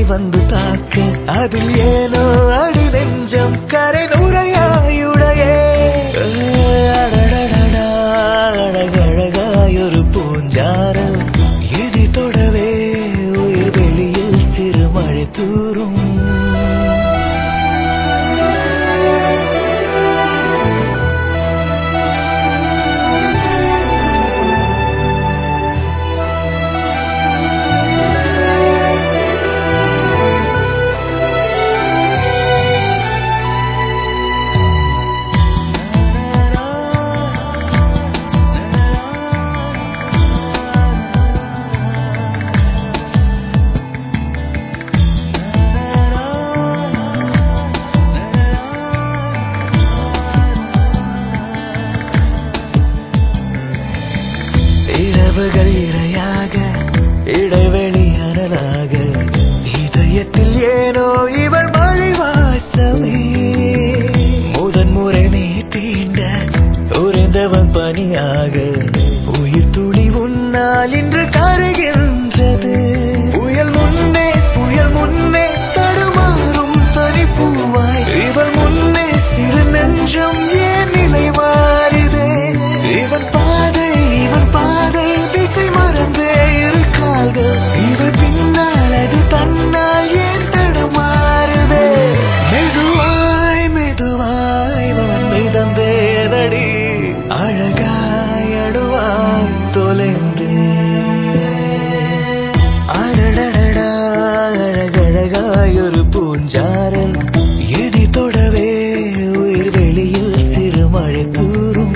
வந்து தாக்க அதில் ஏனோ அடி நெஞ்சம் கரை நுரையாயுடையே அடடடடா, அழகழகாயொரு பூஞ்சாரல் எதி தொடவே உயிர் வெளியில் சிறுமழை தூரும் இரவுகள் இரையாக இடைவெளி அனலாக இதயத்தில் ஏனோ இவள் மழை வாசமே முதன் முறை நீ தீண்ட உறைந்தவன் பனியாக உயிர் துளி உன்னால் இன்று கருகின்றது புயல் முன்னே புயல் முன்னே தடுமாறும் தனிப்பூவாய் இவள் முன்னே சிறு நெஞ்சம் ஏன் நிலை மாறிதே இவன் பாதை இவன் பாதை திசை மறந்தே இரு கால்கள் இவள் பின்னால் அது தன்னால் ஏன் தடுமாறுதே மெதுவாய் மெதுவாய் நான் மிதந்தேனடி அழகாய் அடுவாய் தொலைந்தே அடடடடா அழகழகாய் ஒரு பூஞ்சாரல் எடி தொடவே உயிர் வெளியில் சிறுமழை தூரும்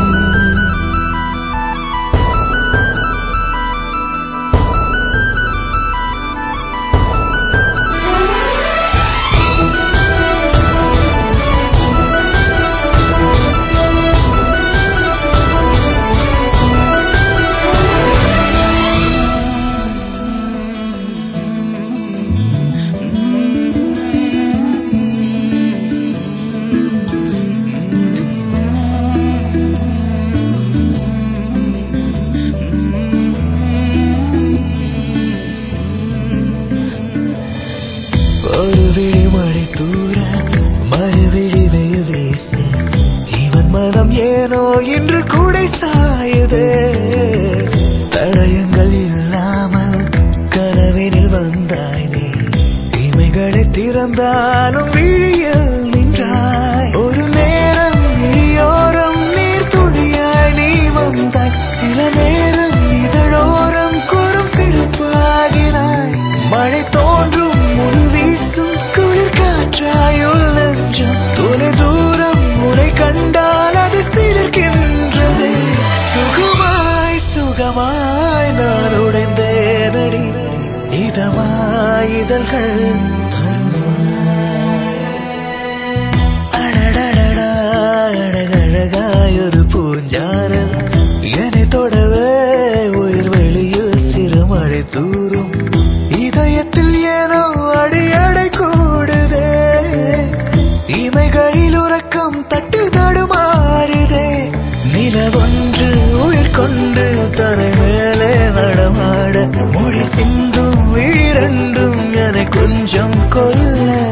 ஒரு விழி மழை தூர மறுவிழி வெயில் வீச இவன் மனம் ஏனோ இன்று கூடை சாயுதே தடயங்கள் இல்லாமல் கனவினில் வந்தாய் நீ இமைகளை திறந்தாலும் விழியில் நின்றாய் ஒரு நேரம் விழியோரம் நீர் துளியாய் நீ வந்தாய் சில நேரம் இதழோரம் குறும் சிறுப்பாகினாய் மழை தோன்றும் முன் வீசும் குளிர் காற்றாயுள் நெஞ்சம் தொலை தூரம் முறை கண்டால் அது சிலிர்க்கின்றது சுகமாய் சுகமாய் நான் உடைந்தேனடி இதமாய் இதழ்கள் தருவாய் அடடடடா அழகழகாய் ஒரு பூஞ்சாரல் என்னை தொடவே உயிர் வெளியில் சிறுமழை தூரும் இதயத்தில் ஏனோ அடி அடை கூடுதே இமைகளில் உறக்கம் தட்டு தடுமாறுதே நிலவொன்று உயிர் கொண்டு தரை மேலே நடமாட மொழி சிந்தும் விழிரண்டும் என கொஞ்சம் கொல்ல